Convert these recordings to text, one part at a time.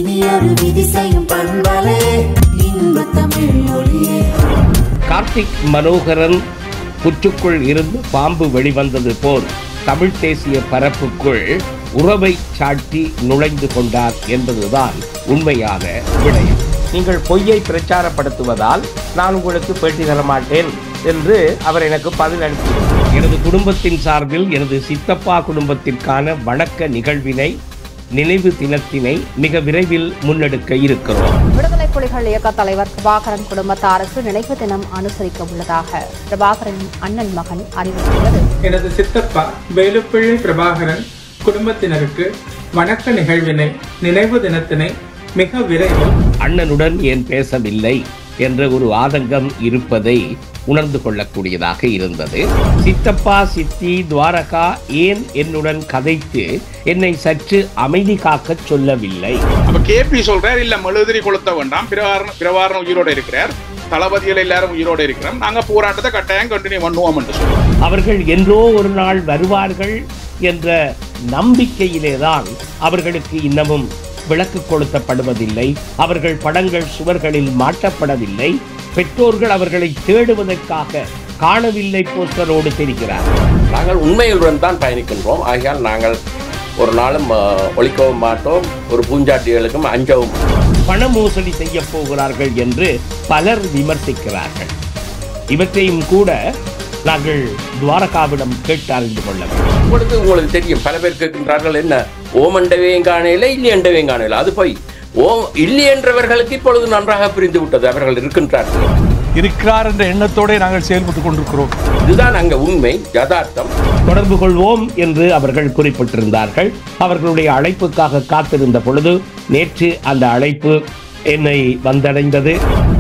இனியொரு விதி செய்யும் பண்பலே இன்ப தமிழ் ஒளியே கார்த்திக் மனோகரன் புற்றுக்குள் இருந்து பாம்பு வெளிவந்தது போல் தமிழ் தேசிய பரப்புக்குள் உறவை சாட்டி நுழைந்து கொண்டார் என்பதுதான் உண்மையான விடயம் நீங்கள் பொய்யை பிரச்சாரப்படுத்துவதால் நான் உங்களுக்கு பேட்டி தர மாட்டேன் என்று அவர் எனக்கு பதில் அளித்தார் எனது குடும்பத்தின் சார்பில் எனது சித்தப்பா குடும்பத்திற்கான வணக்க நிகழ்வினை நினைவு தினத்தினை மிக விரைவில் முன்னெடுக்க இருக்கிறோம் விடுதலை புலிகள் இயக்க தலைவர் பிரபாகரன் குடும்பத்தாருக்கு நினைவு தினம் அனுசரிக்க உள்ளதாக பிரபாகரனின் அண்ணன் மகன் அறிவித்துள்ளது எனது சித்தப்பா வேலுப்பிள்ளை பிரபாகரன் குடும்பத்தினருக்கு வணக்க நிகழ்வினை நினைவு தினத்தினை மிக விரைவில் அண்ணனுடன் ஏன் பேசவில்லை என்ற ஒரு ஆதங்கம் இருப்பதை உணர்ந்து கொள்ளக்கூடியதாக இருந்தது சித்தப்பா சித்தி துவாரகா ஏன் என்னுடன் கதைத்து என்னை சற்று அமைதி காக்கச் சொல்லவில்லை அப்ப கேபி சொல்றார் இல்ல மெழுதிரி கொளுத்த வேண்டாம் பிரவாரண பிரவாரண உயிரோட இருக்கிறார் தளபதிகள் எல்லாரும் உயிரோட இருக்கிறோம் நாங்க போராட்டத்தை கட்டாயம் கண்டினியூ பண்ணுவோம் என்று சொல்றோம் அவர்கள் என்றோ ஒரு நாள் வருவார்கள் என்ற நம்பிக்கையிலேதான் அவர்களுக்கு இன்னமும் விளக்கு கொளுத்தப்படுவதில்லை அவர்கள் படங்கள் சுவர்களில் மாட்டப்படவில்லை பெற்றோர்கள் அவர்களை தேடுவதற்காக காணவில்லை போஸ்டரோடு தெரிகிறார் நாங்கள் உண்மைகளுடன் தான் பயணிக்கின்றோம் ஆகையால் நாங்கள் ஒரு நாளும் அஹ், ஒழிக்கவும் மாட்டோம் ஒரு பூஞ்சாட்டிகளுக்கும் அஞ்சவும் மாட்டோம். பண மோசடி செய்ய போகிறார்கள் என்று பலர் விமர்சிக்கிறார்கள் இவற்றையும் கூட நாங்கள் துவாரகாவிடம் கேட்டு அறிந்து கொள்ள வேண்டும் உங்களுக்கு உங்களுக்கு தெரியும் பல பேர் கேட்கின்றார்கள் என்ன ஓமண்டவையும் காணையில இல்லை என்றவையும் காணையில அது போய் ஓ இல்லை என்றவர்களுக்கு இப்பொழுது நன்றாக புரிந்து விட்டது அவர்கள் இருக்கின்றார்கள் இருக்கிறார் என்ற எண்ணத்தோட நாங்கள் செயல்பட்டு கொண்டிருக்கிறோம் இதுதான் அங்க உண்மை யதார்த்தம் தொடர்பு கொள்வோம் என்று அவர்கள் குறிப்பிட்டிருந்தார்கள் அவர்களுடைய அழைப்புக்காக காத்திருந்த பொழுது நேற்று அந்த அழைப்பு என்னை வந்தடைந்தது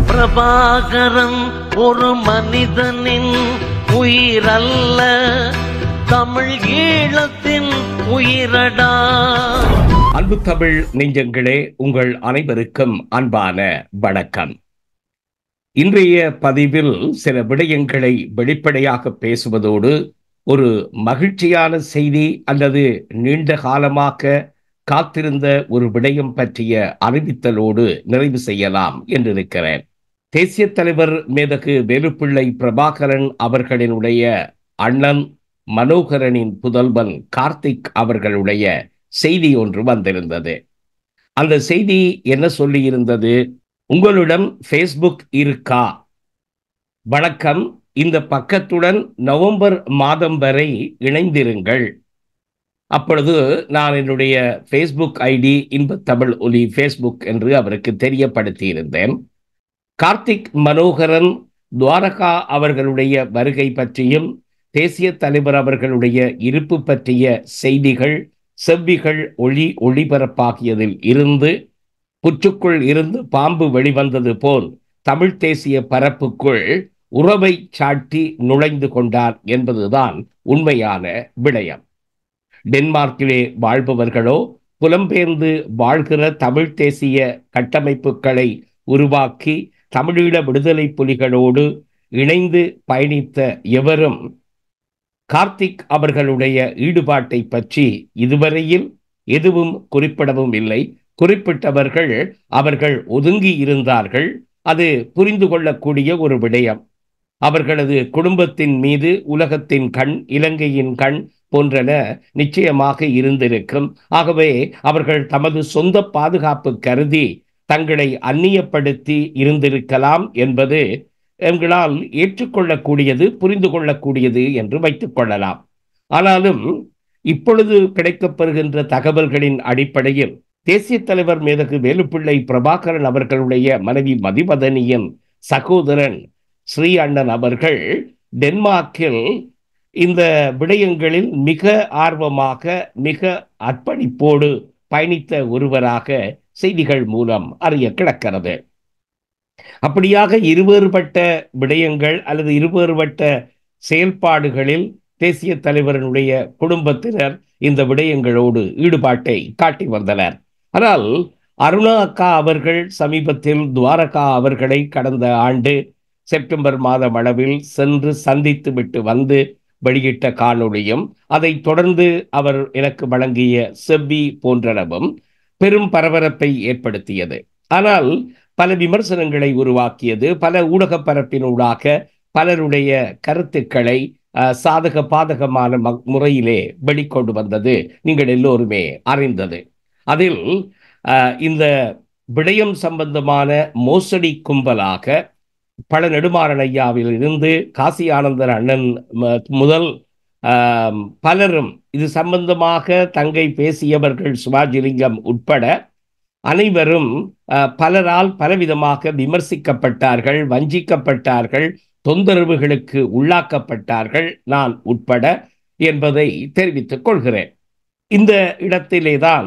பிரபாகரன் ஒரு மனிதனின் உயிரல்ல தமிழ் ஈழத்தின் உயிரடா அன்பு தமிழ் நெஞ்சங்களே உங்கள் அனைவருக்கும் அன்பான வணக்கம் இன்றைய பதிவில் சில விடயங்களை வெளிப்படையாக பேசுவதோடு ஒரு மகிழ்ச்சியான செய்தி அல்லது நீண்ட காலமாக காத்திருந்த ஒரு விடயம் பற்றிய அறிவித்தலோடு நிறைவு செய்யலாம் என்றிருக்கிறேன் தேசிய தலைவர் மேதகு வேலுப்பிள்ளை பிரபாகரன் அவர்களினுடைய அண்ணன் மனோகரனின் புதல்வன் கார்த்திக் அவர்களுடைய செய்தி ஒன்று வந்திருந்தது அந்த செய்தி என்ன சொல்லியிருந்தது உங்களிடம் ஃபேஸ்புக் இருக்கா வணக்கம் இந்த பக்கத்துடன் நவம்பர் மாதம் வரை இணைந்திருங்கள் அப்பொழுது நான் என்னுடைய ஃபேஸ்புக் ஐடி இன்பத் தமிழ் ஒலி ஃபேஸ்புக் என்று அவருக்கு தெரியப்படுத்தி இருந்தேன் கார்த்திக் மனோகரன் துவாரகா அவர்களுடைய வருகை பற்றியும் தேசிய தலைவர் அவர்களுடைய இருப்பு பற்றிய செய்திகள் செவ்விகள் ஒளி ஒளிபரப்பாகியதில் இருந்து புற்றுக்குள் இருந்து பாம்பு வெளிவந்தது போல் தமிழ் தேசிய பரப்புக்குள் உறவை சாட்டி நுழைந்து கொண்டார் என்பதுதான் உண்மையான விடயம் டென்மார்க்கிலே வாழ்பவர்களோ புலம்பெயர்ந்து வாழ்கிற தமிழ் தேசிய கட்டமைப்புகளை உருவாக்கி தமிழீழ விடுதலை புலிகளோடு இணைந்து பயணித்த எவரும் கார்த்திக் அவர்களுடைய ஈடுபாட்டை பற்றி இதுவரையில் எதுவும் குறிப்பிடவும் இல்லை குறிப்பிட்டவர்கள் அவர்கள் ஒதுங்கி இருந்தார்கள் அது புரிந்து கொள்ளக்கூடிய ஒரு விடயம் அவர்களது குடும்பத்தின் மீது உலகத்தின் கண் இலங்கையின் கண் போன்றன நிச்சயமாக இருந்திருக்கும் ஆகவே அவர்கள் தமது சொந்த பாதுகாப்பு கருதி தங்களை அந்நியப்படுத்தி இருந்திருக்கலாம் என்பது எங்களால் ஏற்றுக்கொள்ளக்கூடியது புரிந்து கொள்ளக்கூடியது என்று வைத்துக் கொள்ளலாம் ஆனாலும் இப்பொழுது கிடைக்கப்பெறுகின்ற தகவல்களின் அடிப்படையில் தேசிய தலைவர் மேதகு வேலுப்பிள்ளை பிரபாகரன் அவர்களுடைய மனைவி மதிவதனியின் சகோதரன் ஸ்ரீ அண்ணன் அவர்கள் டென்மார்க்கில் இந்த விடயங்களில் மிக ஆர்வமாக மிக அர்ப்பணிப்போடு பயணித்த ஒருவராக செய்திகள் மூலம் அறிய கிடக்கிறது அப்படியாக இருவேறுபட்ட விடயங்கள் அல்லது இருவேறுபட்ட செயல்பாடுகளில் தேசிய தலைவரனுடைய குடும்பத்தினர் இந்த விடயங்களோடு ஈடுபாட்டை காட்டி வந்தனர் ஆனால் அருணா அக்கா அவர்கள் சமீபத்தில் துவாரகா அவர்களை கடந்த ஆண்டு செப்டம்பர் மாதம் அளவில் சென்று சந்தித்து விட்டு வந்து வெளியிட்ட காணொளியும் அதைத் தொடர்ந்து அவர் எனக்கு வழங்கிய செவ்வி போன்றனவும் பெரும் பரபரப்பை ஏற்படுத்தியது ஆனால் பல விமர்சனங்களை உருவாக்கியது பல ஊடக பரப்பினூடாக பலருடைய கருத்துக்களை அஹ், சாதக பாதகமான ம- முறையிலே வெளிக்கொண்டு வந்தது நீங்கள் எல்லோருமே அறிந்தது அதில் அஹ், இந்த விடயம் சம்பந்தமான மோசடி கும்பலாக பல நெடுமாறன் ஐயாவில் இருந்து காசி ஆனந்தர் அண்ணன் ம- முதல் ஆம், பலரும் இது சம்பந்தமாக தங்கை பேசியவர்கள் சிவாஜிலிங்கம் உட்பட அனைவரும் அஹ், பலரால் பலவிதமாக விமர்சிக்கப்பட்டார்கள் வஞ்சிக்கப்பட்டார்கள் தொந்தரவுகளுக்கு உள்ளாக்கப்பட்டார்கள் நான் உட்பட என்பதை தெரிவித்துக் கொள்கிறேன் இந்த இடத்திலேதான்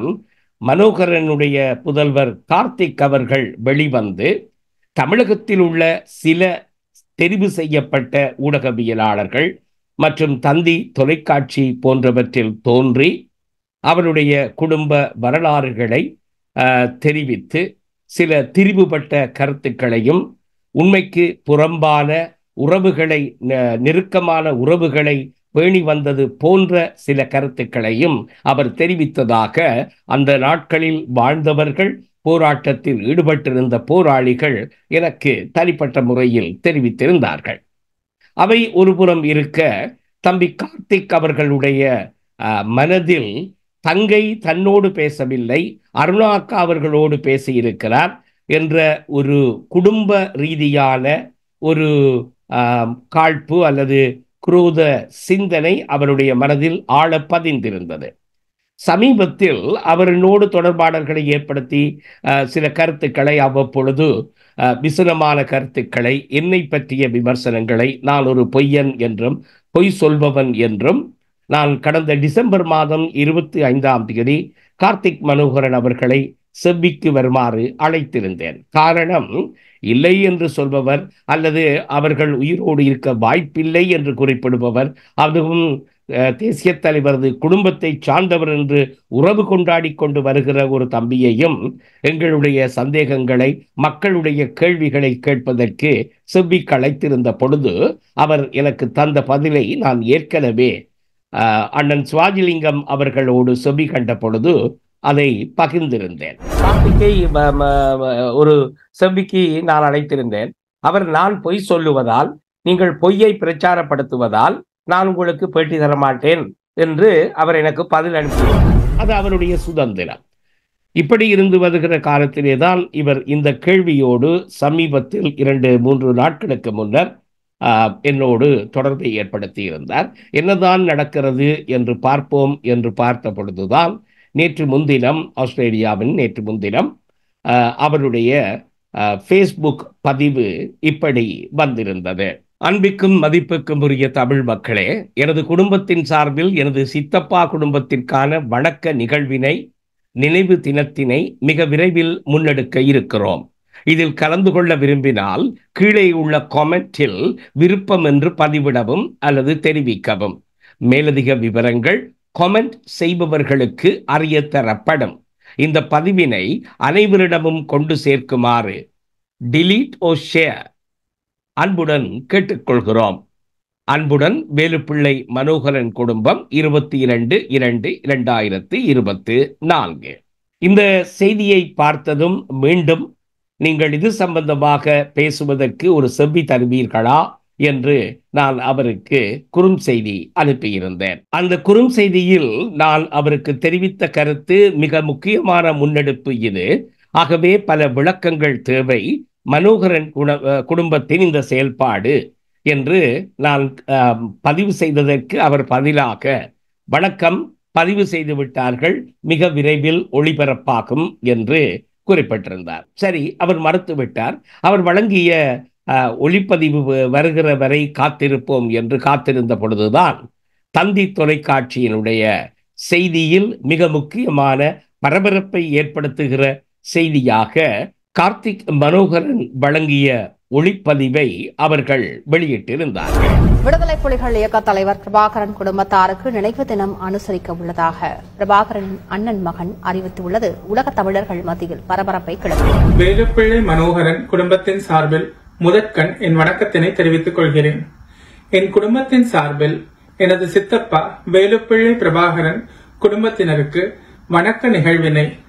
மனோகரனுடைய புதல்வர் கார்த்திக் அவர்கள் வெளிவந்து தமிழகத்தில் உள்ள சில தெரிவு செய்யப்பட்ட ஊடகவியலாளர்கள் மற்றும் தந்தி தொலைக்காட்சி போன்றவற்றில் தோன்றி அவருடைய குடும்ப வரலாறுகளை அஹ், தெரிவித்து சில திரிவுபட்ட கருத்துக்களையும் உண்மைக்கு புறம்பான உறவுகளை ந- நெருக்கமான உறவுகளை பேணி வந்தது போன்ற சில கருத்துக்களையும் அவர் தெரிவித்ததாக அந்த நாட்களில் வாழ்ந்தவர்கள் போராட்டத்தில் ஈடுபட்டிருந்த போராளிகள் எனக்கு தனிப்பட்ட முறையில் தெரிவித்திருந்தார்கள் அவை ஒருபுறம் இருக்க தம்பி கார்த்திக் அவர்களுடைய அஹ், மனதில் தங்கை தன்னோடு பேசவில்லை அருணா அக்கா அவர்களோடு பேசியிருக்கிறார் என்ற ஒரு குடும்ப ரீதியான ஒரு ஆம், காழ்ப்பு அல்லது குரூத சிந்தனை அவருடைய மனதில் ஆழ பதிந்திருந்தது சமீபத்தில் அவரினோடு தொடர்பாடல்களை ஏற்படுத்தி அஹ், சில கருத்துக்களை அவ்வப்பொழுது அஹ், விசனமான கருத்துக்களை என்னை பற்றிய விமர்சனங்களை நான் ஒரு பொய்யன் என்றும் பொய் சொல்பவன் என்றும் நான் கடந்த டிசம்பர் மாதம் இருபத்தி ஐந்தாம் தேதி கார்த்திக் மனோகரன் அவர்களை செவ்விக்கு வருமாறு அழைத்திருந்தேன் காரணம் இல்லை என்று சொல்பவர் அல்லது அவர்கள் உயிரோடு இருக்க வாய்ப்பில்லை என்று குறிப்பிடுபவர் அதுவும் அஹ், தேசிய தலைவரது குடும்பத்தை சார்ந்தவர் என்று உறவு கொண்டாடி கொண்டு வருகிற ஒரு தம்பியையும் எங்களுடைய சந்தேகங்களை மக்களுடைய கேள்விகளை கேட்பதற்கு செவ்விக்கு அழைத்திருந்த பொழுது அவர் எனக்கு தந்த பதிலை நான் ஏற்கனவே அஹ், அண்ணன் சுவாஜிலிங்கம் அவர்களோடு செவி கண்ட பொழுது அதை பகிர்ந்திருந்தேன் கார்த்திகை ம- ம- ம- ஒரு செவ்விக்கு நான் அழைத்திருந்தேன் அவர் நான் பொய் சொல்லுவதால் நீங்கள் பொய்யை பிரச்சாரப்படுத்துவதால் நான் உங்களுக்கு பேட்டி தர மாட்டேன் என்று அவர் எனக்கு பதில் அனுப்பினார் அது அவருடைய சுதந்திரம் இப்படி இருந்து வருகிற காலத்திலே தான் இவர் இந்த கேள்வியோடு சமீபத்தில் இரண்டு மூன்று நாட்களுக்கு முன்னர் ஆஹ், என்னோடு தொடர்பை ஏற்படுத்தி இருந்தார் என்னதான் நடக்கிறது என்று பார்ப்போம் என்று பார்த்த பொழுதுதான் நேற்று முன்தினம் ஆஸ்திரேலியாவின் நேற்று முன்தினம் ஆஹ், அவருடைய ஆஹ், ஃபேஸ்புக் பதிவு இப்படி வந்திருந்தது அன்பிற்கும் மதிப்புக்கும் உரிய தமிழ் மக்களே எனது குடும்பத்தின் சார்பில் எனது சித்தப்பா குடும்பத்திற்கான வணக்க நிகழ்வினை நினைவு தினத்தினை மிக விரைவில் முன்னெடுக்க இருக்கிறோம் இதில் கலந்து கொள்ள விரும்பினால் கீழே உள்ள காமெண்டில் விருப்பம் என்று பதிவிடவும் அல்லது தெரிவிக்கவும் மேலதிக விவரங்கள் காமெண்ட் செய்பவர்களுக்கு அறிய தரப்படும் இந்த பதிவினை அனைவரிடமும் கொண்டு சேர்க்குமாறு delete ஓ ஷேர் அன்புடன் கேட்டுக்கொள்கிறோம் அன்புடன் வேலுப்பிள்ளை மனோகரன் குடும்பம் இருபத்தி இரண்டு இரண்டு இரண்டாயிரத்து இருபத்து நான்கு இந்த செய்தியை பார்த்ததும் மீண்டும் நீங்கள் இது சம்பந்தமாக பேசுவதற்கு ஒரு செவ்வி தருவீர்களா என்று நான் அவருக்கு குறுஞ்செய்தி அனுப்பியிருந்தேன் அந்த குறுஞ்செய்தியில் நான் அவருக்கு தெரிவித்த கருத்து மிக முக்கியமான முன்னெடுப்பு இது ஆகவே பல விளக்கங்கள் தேவை மனோகரன் குண- அஹ் குடும்பத்தின் இந்த செயல்பாடு என்று நான் ஆம், பதிவு செய்ததற்கு அவர் பதிலாக வணக்கம் பதிவு செய்து விட்டார்கள் மிக விரைவில் ஒளிபரப்பாகும் என்று குறிப்பிட்டிருந்தார் சரி அவர் மறுத்து விட்டார் அவர் வழங்கிய அஹ், ஒளிப்பதிவு வ- வருகிற வரை காத்திருப்போம் என்று காத்திருந்த பொழுதுதான் தந்தி தொலைக்காட்சியினுடைய செய்தியில் மிக முக்கியமான பரபரப்பை ஏற்படுத்துகிற செய்தியாக கார்த்திக் மனோகரன் வழங்கிய ஒளிப்பதிவை அவர்கள் வெளியிட்டிருந்தார்கள் விடுதலை புலிகள் இயக்க தலைவர் பிரபாகரன் குடும்பத்தாருக்கு நினைவு தினம் அனுசரிக்க உள்ளதாக பிரபாகரனின் அண்ணன் மகன் அறிவித்துள்ளது உலக தமிழர்கள் மத்தியில் பரபரப்பை கிளப்பியது வேலுப்பிள்ளை மனோகரன் குடும்பத்தின் சார்பில் முதற்கண் என் வணக்கத்தினை தெரிவித்துக் கொள்கிறேன் என் குடும்பத்தின் சார்பில் எனது சித்தப்பா வேலுப்பிள்ளை பிரபாகரன் குடும்பத்தினருக்கு வணக்க நிகழ்வினை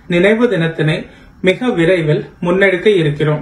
நினைவு தினத்தினை மிக விரைவில் முன்னெடுக்க இருக்கிறோம்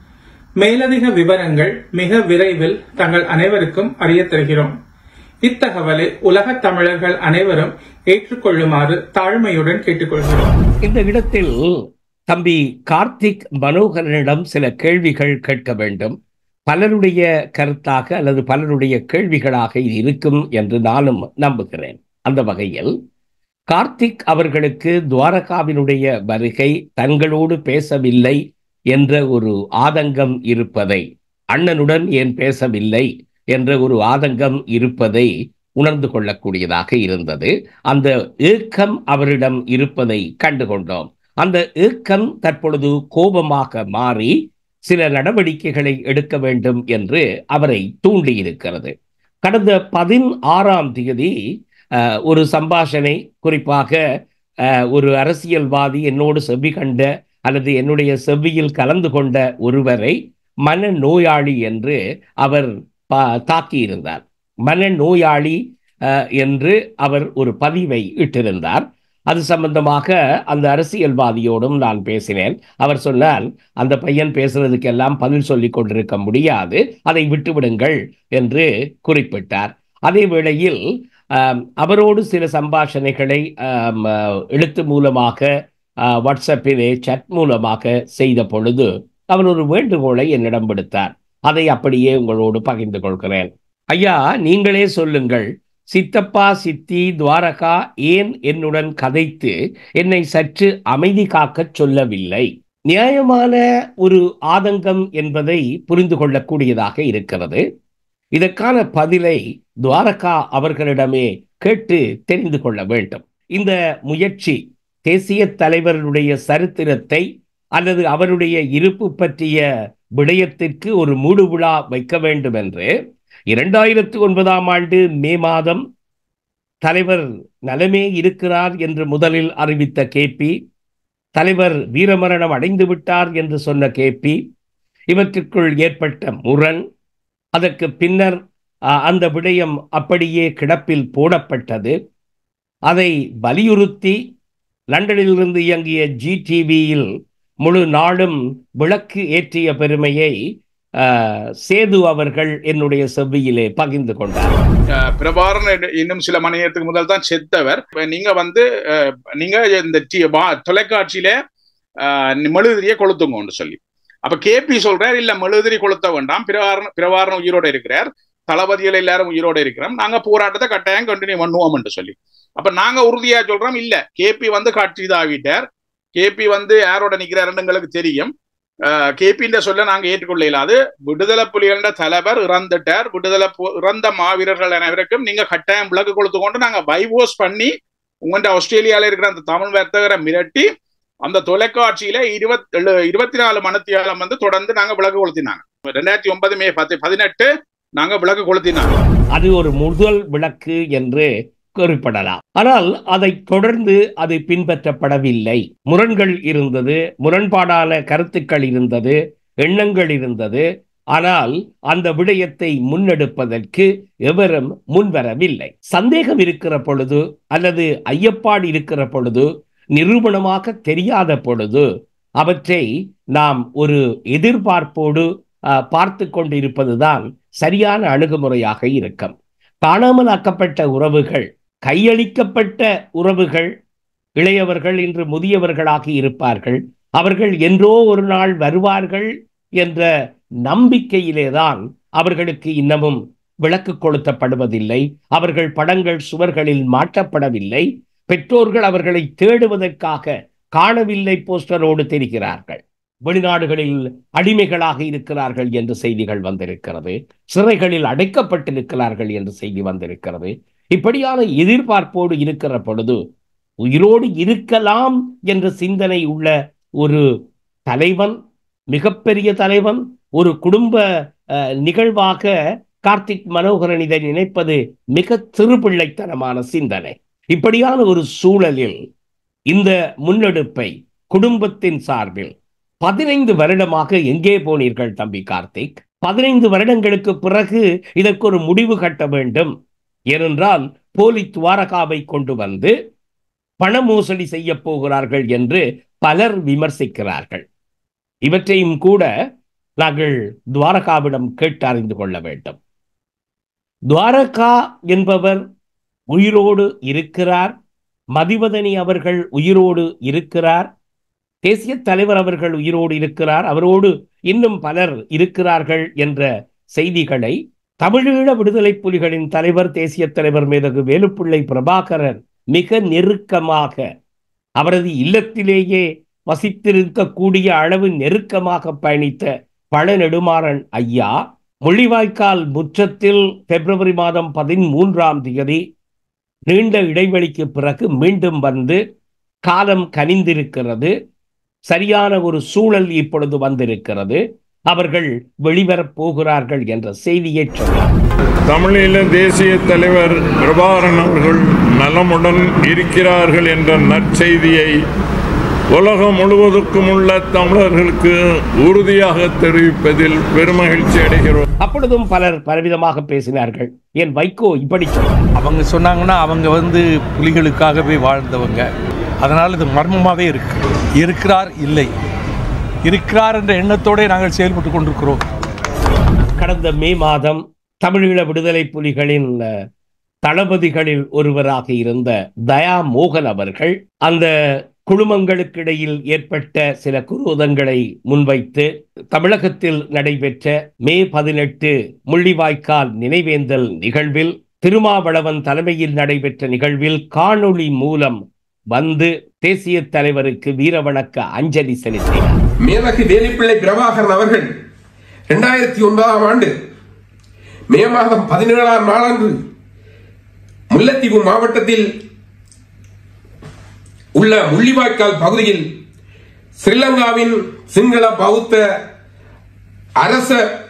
மேலதிக விவரங்கள் மிக விரைவில் தங்கள் அனைவருக்கும் அறிய தருகிறோம் இத்தகவலை உலகத் தமிழர்கள் அனைவரும் ஏற்றுக்கொள்ளுமாறு தாழ்மையுடன் கேட்டுக்கொள்கிறோம் இந்த இடத்தில் தம்பி கார்த்திக் மனோகரனிடம் சில கேள்விகள் கேட்க வேண்டும் பலருடைய கருத்தாக அல்லது பலருடைய கேள்விகளாக இது இருக்கும் என்று நானும் நம்புகிறேன் அந்த வகையில் கார்த்திக் அவர்களுக்கு துவாரகாவினுடைய வருகை தங்களோடு பேசவில்லை என்ற ஒரு ஆதங்கம் இருப்பதை அண்ணனுடன் ஏன் பேசவில்லை என்ற ஒரு ஆதங்கம் இருப்பதை உணர்ந்து கொள்ளக்கூடியதாக இருந்தது அந்த ஏக்கம் அவரிடம் இருப்பதை கண்டுகொண்டோம் அந்த ஏக்கம் தற்பொழுது கோபமாக மாறி சில நடவடிக்கைகளை எடுக்க வேண்டும் என்று அவரை தூண்டியிருக்கிறது கடந்த பதினாறாம் தேதி அஹ், ஒரு சம்பாஷணை குறிப்பாக அஹ், ஒரு அரசியல்வாதி என்னோடு செவ்வி கண்ட அல்லது என்னுடைய செவ்வியில் கலந்து கொண்ட ஒருவரை மன நோயாளி என்று அவர் பா- தாக்கியிருந்தார் மன நோயாளி அஹ், என்று அவர் ஒரு பதிவை இட்டிருந்தார் அது சம்பந்தமாக அந்த அரசியல்வாதியோடும் நான் பேசினேன் அவர் சொன்னால் அந்த பையன் பேசுறதுக்கெல்லாம் பதில் சொல்லிக் கொண்டிருக்க முடியாது அதை விட்டுவிடுங்கள் என்று குறிப்பிட்டார் அதே வேளையில் ஆம், அவரோடு சில சம்பாஷணைகளை ஆம், அஹ், எழுத்து மூலமாக அஹ், வாட்ஸ்அப்பிலே சட் மூலமாக செய்த பொழுது அவர் ஒரு வேண்டுகோளை என்னிடம் விடுத்தார் அதை அப்படியே உங்களோடு பகிர்ந்து கொள்கிறேன் ஐயா நீங்களே சொல்லுங்கள் சித்தப்பா சித்தி துவாரகா ஏன் என்னுடன் கதைத்து என்னை சற்று அமைதி காக்கச் சொல்லவில்லை நியாயமான ஒரு ஆதங்கம் என்பதை புரிந்து கொள்ளக்கூடியதாக இருக்கிறது இதற்கான பதிலை துவாரகா அவர்களிடமே கேட்டு தெரிந்து கொள்ள வேண்டும் இந்த முயற்சி தேசிய தலைவருடைய சரித்திரத்தை அல்லது அவருடைய இருப்பு பற்றிய விடயத்திற்கு ஒரு மூடு விழா வைக்க வேண்டும் என்று இரண்டாயிரத்து ஒன்பதாம் ஆண்டு மே மாதம் தலைவர் நலமே இருக்கிறார் என்று முதலில் அறிவித்த கேபி தலைவர் வீரமரணம் அடைந்து விட்டார் என்று சொன்ன கேபி இவற்றுக்குள் ஏற்பட்ட முரண் அதற்கு பின்னர் அ, அந்த விடயம் அப்படியே கிடப்பில் போடப்பட்டது அதை வலியுறுத்தி லண்டனிலிருந்து இயங்கிய ஜி டிவியில் முழு நாடும் விளக்கு ஏற்றிய பெருமையை அ, சேது அவர்கள் என்னுடைய செவ்வியிலே பகிர்ந்து கொண்டார் அஹ் பிரபாரன் என்னு- இன்னும் சில மணி நேரத்துக்கு முதல் தான் செத்தவர் இப்ப நீங்க வந்து அஹ், நீங்க இந்த டி- வா- தொலைக்காட்சியில அஹ், மெழுகுதிரியை கொளுத்துங்கன்னு சொல்லி அப்ப கேபி சொல்றார் இல்ல மெழுகுதிரி கொளுத்த வேண்டாம் பிரபாரன் பிரபாரன் உயிரோட இருக்கிறார் தளபதிகள் எல்லாரும் உயிரோட இருக்கிறோம் நாங்க போராட்டத்தை கட்டாயம் கண்டினியூ பண்ணுவோம் என்று சொல்லி அப்ப நாங்க உறுதியா சொல்றோம் இல்ல கேபி வந்து காட்சி இதாகிட்டார் கேபி வந்து யாரோட நிக்கிறாருன்னு எங்களுக்கு தெரியும் கேபின்ற சொல்ல நாங்க ஏற்றுக்கொள்ள இயலாது விடுதலை புலிகள தலைவர் இறந்துட்டார் விடுதலை பு- இறந்த மாவீரர்கள் அனைவருக்கும் நீங்க கட்டாயம் விளக்கு கொடுத்து கொண்டு நாங்க பைவோஸ் பண்ணி உங்கள்ட்ட ஆஸ்திரேலியால இருக்கிற அந்த தமிழ் வர்த்தகரை மிரட்டி அந்த தொலைக்காட்சியில இருபத்தி இருபத்தி நாலு மணித்தியாலம் வந்து தொடர்ந்து நாங்க விளக்கு கொளுத்தினாங்க ரெண்டாயிரத்தி ஒன்பது மே பத்து பதினெட்டு நாங்க விளக்கு கொளுத்தினாங்க அது ஒரு முதல் விளக்கு என்று குறிப்பிடலாம் ஆனால் அதை தொடர்ந்து அது பின்பற்றப்படவில்லை முரண்கள் இருந்தது முரண்பாடான கருத்துக்கள் இருந்தது எண்ணங்கள் இருந்தது ஆனால் அந்த விடயத்தை முன்னெடுப்பதற்கு எவரும் முன்வரவில்லை சந்தேகம் இருக்கிற பொழுது அல்லது ஐயப்பாடு இருக்கிற பொழுது நிரூபணமாக தெரியாத பொழுது அவற்றை நாம் ஒரு எதிர்பார்ப்போடு அஹ், பார்த்து கொண்டிருப்பதுதான் சரியான அணுகுமுறையாக இருக்கும் காணாமலாக்கப்பட்ட உறவுகள் கையளிக்கப்பட்ட உறவுகள் இளையவர்கள் இன்று முதியவர்களாகி இருப்பார்கள் அவர்கள் என்றோ ஒரு நாள் வருவார்கள் என்ற நம்பிக்கையிலேதான் அவர்களுக்கு இன்னமும் விளக்கு கொளுத்தப்படுவதில்லை அவர்கள் படங்கள் சுவர்களில் மாற்றப்படவில்லை பெற்றோர்கள் அவர்களை தேடுவதற்காக காணவில்லை போஸ்டரோடு தெரிகிறார்கள் வெளிநாடுகளில் அடிமைகளாக இருக்கிறார்கள் என்று செய்திகள் வந்திருக்கிறது சிறைகளில் அடைக்கப்பட்டிருக்கிறார்கள் என்று செய்தி வந்திருக்கிறது இப்படியான எதிர்பார்ப்போடு இருக்கிற பொழுது உயிரோடு இருக்கலாம் என்ற சிந்தனை உள்ள ஒரு தலைவன் மிகப்பெரிய தலைவன் ஒரு குடும்ப அஹ், நிகழ்வாக கார்த்திக் மனோகரன் இதை நினைப்பது மிக சிறுபிள்ளைத்தனமான சிந்தனை இப்படியான ஒரு சூழலில் இந்த முன்னெடுப்பை குடும்பத்தின் சார்பில் பதினைந்து வருடமாக எங்கே போனீர்கள் தம்பி கார்த்திக் பதினைந்து வருடங்களுக்கு பிறகு இதற்கு ஒரு முடிவு கட்ட வேண்டும் ஏனென்றால் போலி துவாரகாவை கொண்டு வந்து பண மோசடி செய்ய போகிறார்கள் என்று பலர் விமர்சிக்கிறார்கள் இவற்றையும் கூட நாங்கள் துவாரகாவிடம் கேட்டு அறிந்து கொள்ள வேண்டும் துவாரகா என்பவர் உயிரோடு இருக்கிறார் மதிவதனி அவர்கள் உயிரோடு இருக்கிறார் தேசிய தலைவர் அவர்கள் உயிரோடு இருக்கிறார் அவரோடு இன்னும் பலர் இருக்கிறார்கள் என்ற செய்திகளை தமிழீழ விடுதலை புலிகளின் தலைவர் தேசிய தலைவர் மேதகு வேலுப்பிள்ளை பிரபாகரன் மிக நெருக்கமாக அவரது இல்லத்திலேயே வசித்திருக்கக்கூடிய அளவு நெருக்கமாக பயணித்த பழ நெடுமாறன் ஐயா முள்ளிவாய்க்கால் முற்றத்தில் பிப்ரவரி மாதம் பதிமூன்றாம் தேதி நீண்ட இடைவெளிக்கு பிறகு மீண்டும் வந்து காலம் கனிந்திருக்கிறது சரியான ஒரு சூழல் இப்பொழுது வந்திருக்கிறது அவர்கள் வெளிவரப் போகிறார்கள் என்ற செய்தியை சொன்னார் தமிழீழ தேசிய தலைவர் பிரபாகரன் அவர்கள் நலமுடன் இருக்கிறார்கள் என்ற நற்செய்தியை உலகம் முழுவதற்கும் உள்ள தமிழர்களுக்கு உறுதியாக தெரிவிப்பதில் பெருமகிழ்ச்சி அடைகிறோம் அப்பொழுதும் பலர் பலவிதமாக பேசினார்கள் என் வைகோ இப்படி சொன்னார் அவங்க சொன்னாங்கன்னா அவங்க வந்து புலிகளுக்காகவே வாழ்ந்தவங்க அதனால் இது மர்மமாகவே இருக்கு இருக்கிறார் இல்லை இருக்கிறார் என்ற எண்ணத்தோടെ நாங்கள் செயல்பட்டு கொண்டிருக்கிறோம் கடந்த மே மாதம் தமிழீழ விடுதலை புலிகளின் அஹ், தளபதிகளில் ஒருவராக இருந்த தயா மோகன் அவர்கள் அந்த குழுமங்களுக்கிடையில் ஏற்பட்ட சில குரோதங்களை முன்வைத்து தமிழகத்தில் நடைபெற்ற மே பதினெட்டு முள்ளிவாய்க்கால் நினைவேந்தல் நிகழ்வில் திருமாவளவன் தலைமையில் நடைபெற்ற நிகழ்வில் காணொளி மூலம் வந்து தேசிய தலைவருக்கு வீரவணக்க அஞ்சலி செலுத்தினார் மேலகு வேலிப்பிள்ளை பிரபாகரன் அவர்கள் இரண்டாயிரத்தி ஒன்பதாம் ஆண்டு மே மாதம் பதினேழாம் நாளன்று முல்லைத்தீவு மாவட்டத்தில் உள்ள முள்ளிவாய்க்கால் பகுதியில் ஸ்ரீலங்காவின் சிங்கள பௌத்த அரச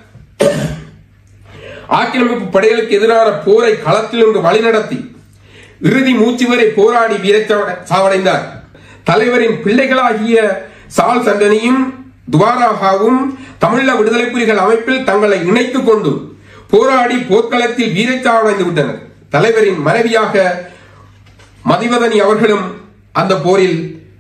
ஆக்கிரமிப்பு படைகளுக்கு எதிரான போரை களத்தில் இருந்து வழிநடத்தி இறுதி மூச்சு வரை போராடி வீரச்சாவ- சாவடைந்தார் தலைவரின் பிள்ளைகளாகிய சால் சண்டனியும் துவாராகாவும் தமிழீழ விடுதலை புலிகள் அமைப்பில் தங்களை இணைத்துக் கொண்டு போராடி போர்க்களத்தில் வீரச்சாவடைந்து விட்டனர் தலைவரின் மனைவியாக மதிவதனி அவர்களும் அந்த போரில்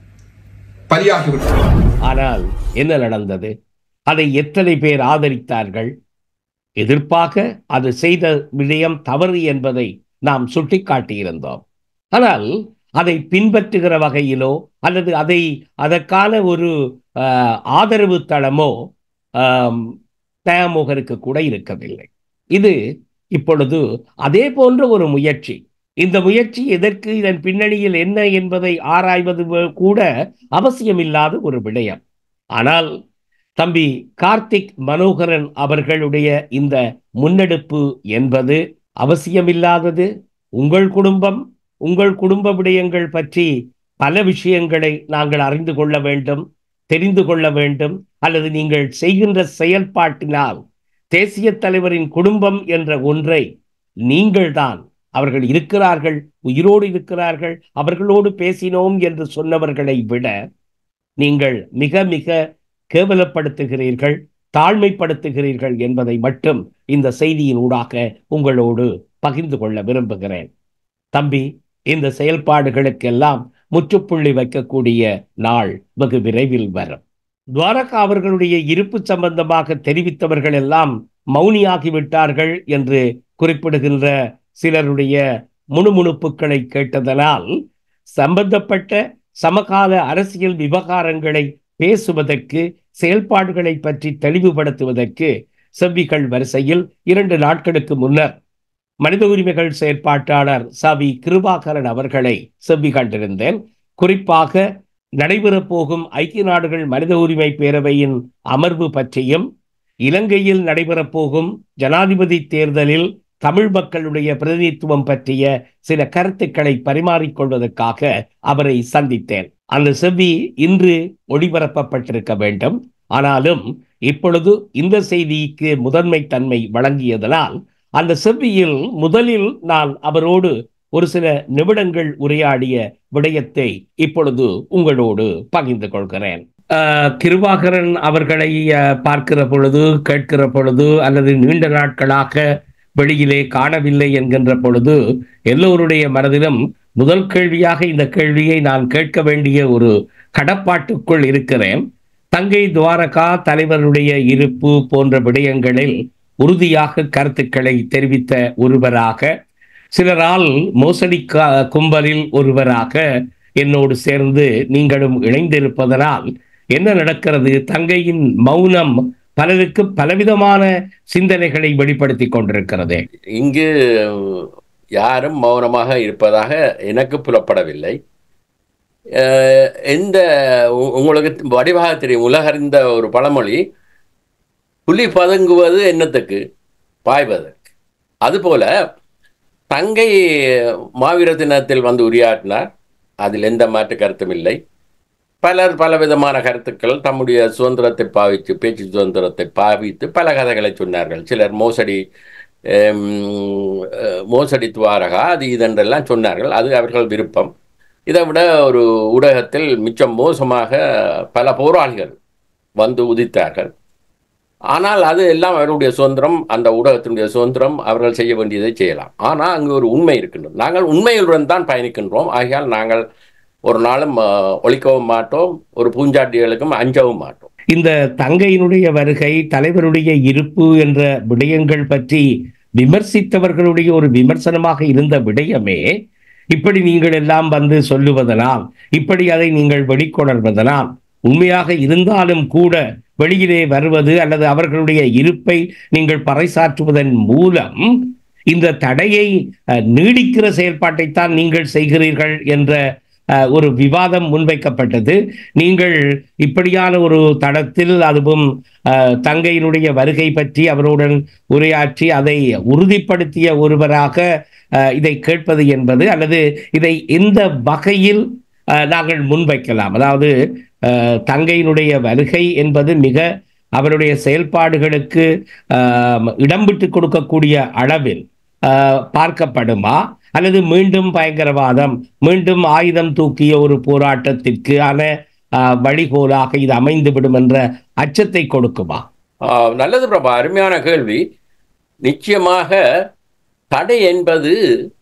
பலியாகிவிட்டனர் ஆனால் என்ன நடந்தது அதை எத்தனை பேர் ஆதரித்தார்கள் எதிர்ப்பாக அது செய்த விடயம் தவறு என்பதை நாம் சுட்டிக்காட்டியிருந்தோம் ஆனால் அதை பின்பற்றுகிற வகையிலோ அல்லது அதை அதற்கான ஒரு ஆஹ், ஆதரவு தளமோ ஆம், தயாமோகருக்கு கூட இருக்கவில்லை இது இப்பொழுது அதே போன்ற ஒரு முயற்சி இந்த முயற்சி எதற்கு இதன் பின்னணியில் என்ன என்பதை ஆராய்வது வே- கூட அவசியமில்லாத ஒரு விடயம் ஆனால் தம்பி கார்த்திக் மனோகரன் அவர்களுடைய இந்த முன்னெடுப்பு என்பது அவசியமில்லாதது உங்கள் குடும்பம் உங்கள் குடும்ப விடயங்கள் பற்றி பல விஷயங்களை நாங்கள் அறிந்து கொள்ள வேண்டும் தெரிந்து கொள்ள வேண்டும் அல்லது நீங்கள் செய்கின்ற செயல்பாட்டினால் தேசிய தலைவரின் குடும்பம் என்ற ஒன்றை நீங்கள்தான் அவர்கள் இருக்கிறார்கள் உயிரோடு இருக்கிறார்கள் அவர்களோடு பேசினோம் என்று சொன்னவர்களை விட நீங்கள் மிக மிக கேவலப்படுத்துகிறீர்கள் தாழ்மைப்படுத்துகிறீர்கள் என்பதை மட்டும் இந்த செய்தியின் ஊடாக உங்களோடு பகிர்ந்து கொள்ள விரும்புகிறேன் தம்பி இந்த செயல்பாடுகளுக்கெல்லாம் முற்றுப்புள்ளி வைக்கக்கூடிய நாள் வெகு விரைவில் வரும் துவாரகா அவர்களுடைய இருப்பு சம்பந்தமாக தெரிவித்தவர்கள் எல்லாம் மௌனியாகிவிட்டார்கள் என்று குறிப்பிடுகின்ற சிலருடைய முணுமுணுப்புகளை கேட்டதனால் சம்பந்தப்பட்ட சமகால அரசியல் விவகாரங்களை பேசுவதற்கு செயல்பாடுகளை பற்றி தெளிவுபடுத்துவதற்கு செவ்விகள் வரிசையில் இரண்டு நாட்களுக்கு முன்னர் மனித உரிமைகள் செயற்பாட்டாளர் சவி கிருபாகரன் அவர்களை செவ்வி கண்டிருந்தேன் குறிப்பாக நடைபெறப் போகும் ஐக்கிய நாடுகள் மனித உரிமை பேரவையின் அமர்வு பற்றியும் இலங்கையில் நடைபெறப் போகும் ஜனாதிபதி தேர்தலில் தமிழ் மக்களுடைய பிரதிநிதித்துவம் பற்றிய சில கருத்துக்களை பரிமாறிக்கொள்வதற்காக அவரை சந்தித்தேன் அந்த செவ்வி இன்று ஒளிபரப்பப்பட்டிருக்க வேண்டும் ஆனாலும் இப்பொழுது இந்த செய்திக்கு முதன்மை தன்மை வழங்கியதனால் அந்த செவ்வியில் முதலில் நான் அவரோடு ஒரு சில நிமிடங்கள் உரையாடிய விடயத்தை இப்பொழுது உங்களோடு பகிர்ந்து கொள்கிறேன் அஹ், கிருபாகரன் அவர்களை அஹ், பார்க்கிற பொழுது கேட்கிற பொழுது அல்லது நீண்ட நாட்களாக வெளியிலே காணவில்லை என்கின்ற பொழுது எல்லோருடைய மனதிலும் முதல் கேள்வியாக இந்த கேள்வியை நான் கேட்க வேண்டிய ஒரு கடப்பாட்டுக்குள் இருக்கிறேன் தங்கை துவாரகா தலைவருடைய இருப்பு போன்ற விடயங்களில் உறுதியாக கருத்துக்களை தெரிவித்த ஒருவராக சிலரால் மோசடி க- கும்பலில் ஒருவராக என்னோடு சேர்ந்து நீங்களும் இணைந்திருப்பதனால் என்ன நடக்கிறது தங்கையின் மௌனம் பலருக்கு பலவிதமான சிந்தனைகளை வெளிப்படுத்தி கொண்டிருக்கிறது இங்கு யாரும் மௌனமாக இருப்பதாக எனக்கு புலப்படவில்லை அஹ், எந்த உ- உங்களுக்கு வடிவாக தெரியும் உலகறிந்த ஒரு பழமொழி புலி பதுங்குவது என்னத்துக்கு பாய்வதற்கு அதுபோல தங்கை மாவீர தினத்தில் வந்து உரையாற்றினார் அதில் எந்த மாற்று கருத்தும் இல்லை பலர் பலவிதமான கருத்துக்கள் தம்முடைய சுதந்திரத்தை பாவித்து பேச்சு சுதந்திரத்தை பாவித்து பல கதைகளை சொன்னார்கள் சிலர் மோசடி ஹம், அஹ், மோசடி துவாரகா அது இதென்றெல்லாம் சொன்னார்கள் அது அவர்கள் விருப்பம் இதை விட ஒரு ஊடகத்தில் மிச்சம் மோசமாக பல போராளிகள் வந்து உதித்தார்கள் ஆனால் அது எல்லாம் அவருடைய சுதந்திரம் அந்த ஊடகத்தினுடைய சுதந்திரம் அவர்கள் செய்ய வேண்டியதை செய்யலாம் ஆனால் அங்கு ஒரு உண்மை இருக்கின்றது நாங்கள் உண்மையுடன் தான் பயணிக்கின்றோம் ஆகையால் நாங்கள் ஒரு நாளும் அஹ், ஒழிக்கவும் மாட்டோம் ஒரு பூஞ்சாட்டிகளுக்கும் அஞ்சவும் மாட்டோம் இந்த தங்கையினுடைய வருகை தலைவருடைய இருப்பு என்ற விடயங்கள் பற்றி விமர்சித்தவர்களுடைய ஒரு விமர்சனமாக இருந்த விடயமே இப்படி நீங்கள் எல்லாம் வந்து சொல்லுவதனால் இப்படி அதை நீங்கள் வெளிக்கொணர்வதனால் உண்மையாக இருந்தாலும் கூட வெளியிலே வருவது அல்லது அவர்களுடைய இருப்பை நீங்கள் பறைசாற்றுவதன் மூலம் இந்த தடையை அஹ், நீடிக்கிற செயல்பாட்டைத்தான் நீங்கள் செய்கிறீர்கள் என்ற அஹ், ஒரு விவாதம் முன்வைக்கப்பட்டது நீங்கள் இப்படியான ஒரு தடத்தில் அதுவும் அஹ், தங்கையினுடைய வருகை பற்றி அவருடன் உரையாற்றி அதை உறுதிப்படுத்திய ஒருவராக அஹ், இதை கேட்பது என்பது அல்லது இதை எந்த வகையில் அஹ், நாங்கள் முன்வைக்கலாம் அதாவது அஹ், தங்கையினுடைய வருகை என்பது மிக அவருடைய செயல்பாடுகளுக்கு அஹ், இடம் விட்டு கொடுக்கக்கூடிய அளவில் அஹ், பார்க்கப்படுமா அல்லது மீண்டும் பயங்கரவாதம் மீண்டும் ஆயுதம் தூக்கிய ஒரு போராட்டத்திற்கு ஆன அஹ், வழிகோலாக இது அமைந்துவிடும் என்ற அச்சத்தை கொடுக்குமா ஆஹ், நல்லது பிரபா அருமையான கேள்வி நிச்சயமாக தடை என்பது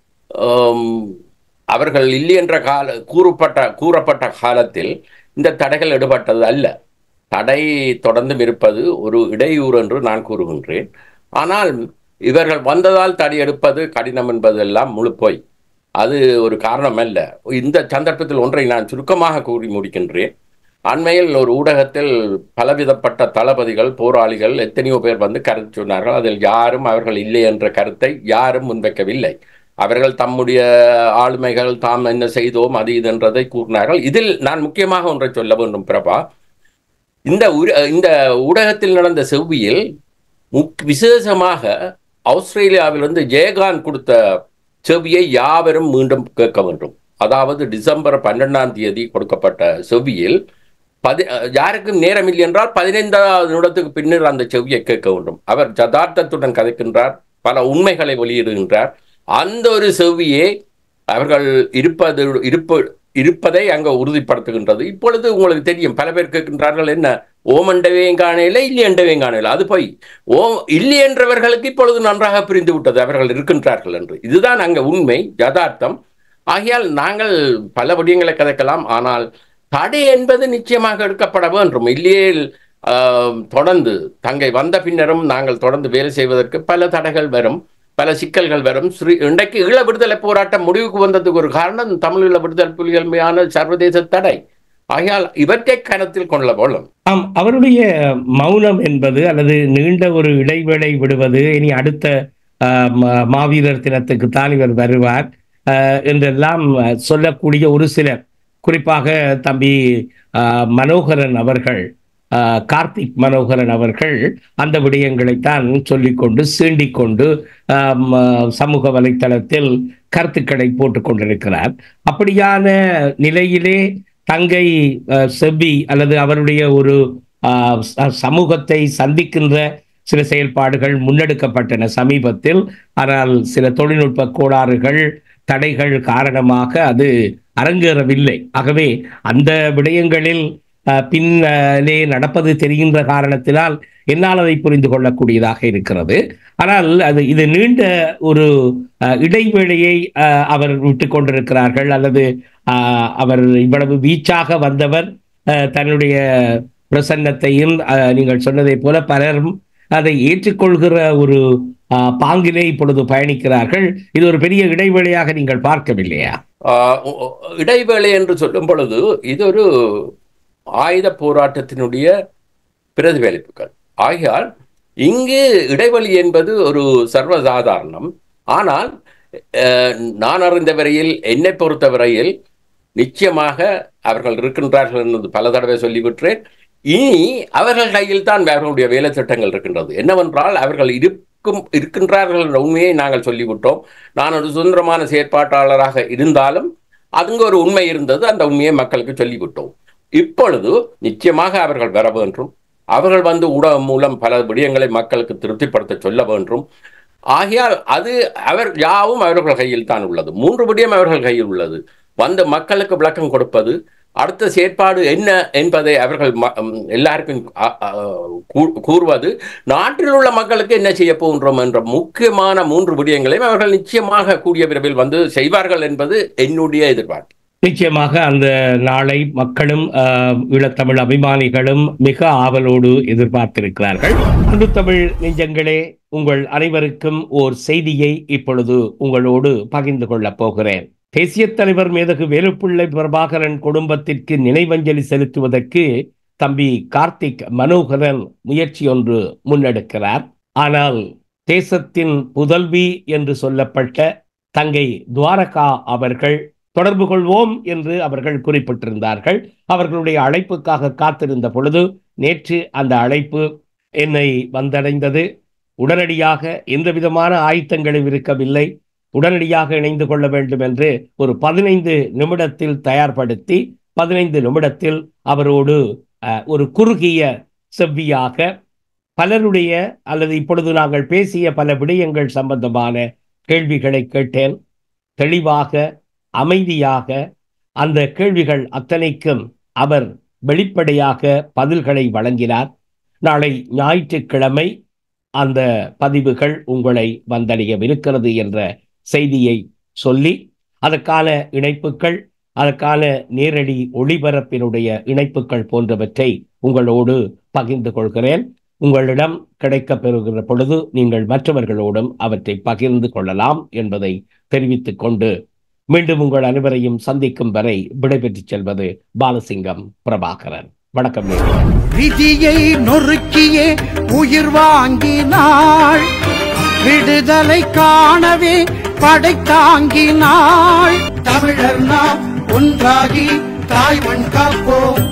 ஆம், அவர்கள் இல்லை என்ற கால கூறப்பட்ட கூறப்பட்ட காலத்தில் இந்த தடைகள் எடுபட்டது அல்ல தடை தொடர்ந்தும் இருப்பது ஒரு இடையூறு என்று நான் கூறுகின்றேன் ஆனால் இவர்கள் வந்ததால் தடை எடுப்பது கடினம் என்பதெல்லாம் முழு பொய் அது ஒரு காரணம் அல்ல இந்த சந்தர்ப்பத்தில் ஒன்றை நான் சுருக்கமாக கூறி முடிக்கின்றேன் அண்மையில் ஒரு ஊடகத்தில் பலவிதப்பட்ட தளபதிகள் போராளிகள் எத்தனையோ பேர் வந்து கருத்து சொன்னார்கள் அதில் யாரும் அவர்கள் இல்லை என்ற கருத்தை யாரும் முன்வைக்கவில்லை அவர்கள் தம்முடைய ஆளுமைகள் தாம் என்ன செய்தோம் அது இது என்றதை கூறினார்கள் இதில் நான் முக்கியமாக ஒன்றை சொல்ல வேண்டும் பிரபா இந்த உரு- இந்த ஊடகத்தில் நடந்த செவ்வியில் முக் விசேஷமாக ஆஸ்திரேலியாவிலிருந்து ஜெயகாந்த் கொடுத்த செவ்வியை யாவரும் மீண்டும் கேட்க வேண்டும் அதாவது டிசம்பர் பன்னெண்டாம் தேதி கொடுக்கப்பட்ட செவ்வியில் பதி யாருக்கும் நேரம் இல்லை என்றால் பதினைந்தாவது நிமிடத்துக்கு பின்னர் அந்த செவ்வியை கேட்க வேண்டும் அவர் ஜதார்த்தத்துடன் கதைக்கின்றார் பல உண்மைகளை வெளியிடுகின்றார் அந்த ஒரு செவ்வியே அவர்கள் இருப்பது இருப்பு இருப்பதை அங்க உறுதிப்படுத்துகின்றது இப்பொழுது உங்களுக்கு தெரியும் பல பேர் கேட்கின்றார்கள் என்ன ஓமண்டவையும் காணையில இல்லை என்றவையும் காணையில அது போய் ஓ இல்லை என்றவர்களுக்கு இப்பொழுது நன்றாக புரிந்து விட்டது அவர்கள் இருக்கின்றார்கள் என்று இதுதான் அங்க உண்மை யதார்த்தம் ஆகையால் நாங்கள் பல விடயங்களை கதைக்கலாம் ஆனால் தடை என்பது நிச்சயமாக எடுக்கப்பட வேண்டும் இல்லையே ஆஹ், தொடர்ந்து தங்கை வந்த பின்னரும் நாங்கள் தொடர்ந்து வேலை செய்வதற்கு பல தடைகள் வரும் பல சிக்கல்கள் வரும் ஸ்ரீ இன்றைக்கு ஈழ விடுதலை போராட்டம் முடிவுக்கு வந்ததுக்கு ஒரு காரணம் தமிழ் ஈழ விடுதலை புலிகள் மீதான சர்வதேச தடை ஆகையால் இவற்றை கருத்தில் கொள்ள போலும் ஆம் அவருடைய மௌனம் என்பது அல்லது நீண்ட ஒரு இடைவேளை விடுவது இனி அடுத்த ஆஹ், ம- மாவீரர் தினத்துக்கு தான் இவர் வருவார் ஆஹ், என்றெல்லாம் ஆஹ், சொல்லக்கூடிய ஒரு சிலர் குறிப்பாக தம்பி ஆஹ், மனோகரன் அவர்கள் ஆஹ், கார்த்திக் மனோகரன் அவர்கள் அந்த விடயங்களைத்தான் சொல்லிக்கொண்டு சீண்டிக் கொண்டு ஆம், ஆஹ், சமூக வலைத்தளத்தில் கருத்துக்களை போட்டுக் கொண்டிருக்கிறார் அப்படியான நிலையிலே தங்கை அஹ், செபி அல்லது அவருடைய ஒரு ஆஹ், ச- சமூகத்தை சந்திக்கின்ற சில செயல்பாடுகள் முன்னெடுக்கப்பட்டன சமீபத்தில் ஆனால் சில தொழில்நுட்ப கோளாறுகள் தடைகள் காரணமாக அது அரங்கேறவில்லை ஆகவே அந்த விடயங்களில் அஹ், பின்னாலே நடப்பது தெரிகின்ற காரணத்தினால் என்னால் அதை புரிந்து கொள்ளக்கூடியதாக இருக்கிறது ஆனால் அது இது நீண்ட ஒரு அஹ், இடைவேளையை அஹ், அவர் விட்டு கொண்டிருக்கிறார்கள் அல்லது அஹ், அவர் இவ்வளவு வீச்சாக வந்தவர் அஹ், தன்னுடைய பிரசன்னத்தையும் அஹ், நீங்கள் சொன்னதைப் போல பலரும் அதை ஏற்றுக்கொள்கிற ஒரு அஹ், பாங்கிலே இப்பொழுது பயணிக்கிறார்கள் இது ஒரு பெரிய இடைவேளையாக நீங்கள் பார்க்கவில்லையா ஆஹ் உ- உ- இடைவேளை என்று சொல்லும் பொழுது இது ஒரு ஆயுத போராட்டத்தினுடைய பிரதிபலிப்புகள் ஆகையால் இங்கு இடைவெளி என்பது ஒரு சர்வசாதாரணம் ஆனால் அஹ், நான் அறிந்த வரையில் என்னை பொறுத்த வரையில் நிச்சயமாக அவர்கள் இருக்கின்றார்கள் என்பது பல தடவை சொல்லிவிட்டேன் இனி அவர்கள் கையில் தான் அவர்களுடைய வேலை திட்டங்கள் இருக்கின்றது என்னவென்றால் அவர்கள் இருக்கும் இருக்கின்றார்கள் என்ற உண்மையை நாங்கள் சொல்லிவிட்டோம் நான் ஒரு சுதந்திரமான செயற்பாட்டாளராக இருந்தாலும் அதுங்க ஒரு உண்மை இருந்தது அந்த உண்மையை மக்களுக்கு சொல்லிவிட்டோம் இப்பொழுது நிச்சயமாக அவர்கள் வர வேண்டும் அவர்கள் வந்து ஊடகம் மூலம் பல விடயங்களை மக்களுக்கு திருப்திப்படுத்த சொல்ல வேண்டும் ஆகையால் அது அவர் யாவும் அவர்கள் கையில் தான் உள்ளது மூன்று விடயம் அவர்கள் கையில் உள்ளது வந்து மக்களுக்கு விளக்கம் கொடுப்பது அடுத்த செயற்பாடு என்ன என்பதை அவர்கள் ம- ம், எல்லாருக்கும் அ- அ, கூ- கூறுவது நாட்டில் உள்ள மக்களுக்கு என்ன செய்ய போகின்றோம் என்ற முக்கியமான மூன்று விடயங்களையும் அவர்கள் நிச்சயமாக கூடிய விரைவில் வந்து செய்வார்கள் என்பது என்னுடைய எதிர்பார்ப்பு நிச்சயமாக அந்த நாளை மக்களும் ஆஹ், ஈழத்தமிழ் அபிமானிகளும் மிக ஆவலோடு எதிர்பார்த்திருக்கிறார்கள் அன்பு தமிழ் நெஞ்சங்களே உங்கள் அனைவருக்கும் ஓர் செய்தியை இப்பொழுது உங்களோடு பகிர்ந்து கொள்ளப் போகிறேன் தேசிய தலைவர் மேதகு வேலுப்பிள்ளை பிரபாகரன் குடும்பத்திற்கு நினைவஞ்சலி செலுத்துவதற்கு தம்பி கார்த்திக் மனோகரன் முயற்சி ஒன்று முன்னெடுக்கிறார் ஆனால் தேசத்தின் புதல்வி என்று சொல்லப்பட்ட தங்கை துவாரகா அவர்கள் தொடர்பு கொள்வோம் என்று அவர்கள் குறிப்பிட்டிருந்தார்கள் அவர்களுடைய அழைப்புக்காக காத்திருந்த பொழுது நேற்று அந்த அழைப்பு என்னை வந்தடைந்தது உடனடியாக எந்த விதமான ஆயத்தங்களும் இருக்கவில்லை உடனடியாக இணைந்து கொள்ள வேண்டும் என்று ஒரு பதினைந்து நிமிடத்தில் தயார்படுத்தி பதினைந்து நிமிடத்தில் அவரோடு அஹ், ஒரு குறுகிய செவ்வியாக பலருடைய அல்லது இப்பொழுது நாங்கள் பேசிய பல விடயங்கள் சம்பந்தமான கேள்விகளை கேட்டேன் தெளிவாக அமைதியாக அந்த கேள்விகள் அத்தனைக்கும் அவர் வெளிப்படையாக பதில்களை வழங்கினார் நாளை ஞாயிற்றுக்கிழமை அந்த பதிவுகள் உங்களை வந்தடையவிருக்கிறது என்ற செய்தியை சொல்லி அதற்கான இணைப்புகள் அதற்கான நேரடி ஒளிபரப்பினுடைய இணைப்புகள் போன்றவற்றை உங்களோடு பகிர்ந்து கொள்கிறேன் உங்களிடம் கிடைக்கப் பெறுகிற பொழுது நீங்கள் மற்றவர்களோடும் அவற்றை பகிர்ந்து கொள்ளலாம் என்பதை தெரிவித்துக் கொண்டு மீண்டும் உங்கள் அனைவரையும் சந்திக்கும் வரை விடைபெற்றுச் செல்வது பாலசிங்கம் பிரபாகரன் வணக்கம் நேயர்களே. விதியை நொறுக்கியே உயிர் வாங்கினாள் விடுதலை காணவே படை தாங்கினாள் தமிழர் நாம் ஒன்றாகி தாய்மண் காப்போம்